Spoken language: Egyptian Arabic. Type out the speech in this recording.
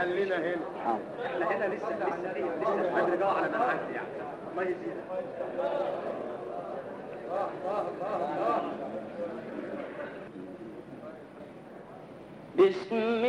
خلينا هنا حاضر احنا هنا لسه لسه لسه بدري بقى على ما نعدي يعني الله يزيدك بسم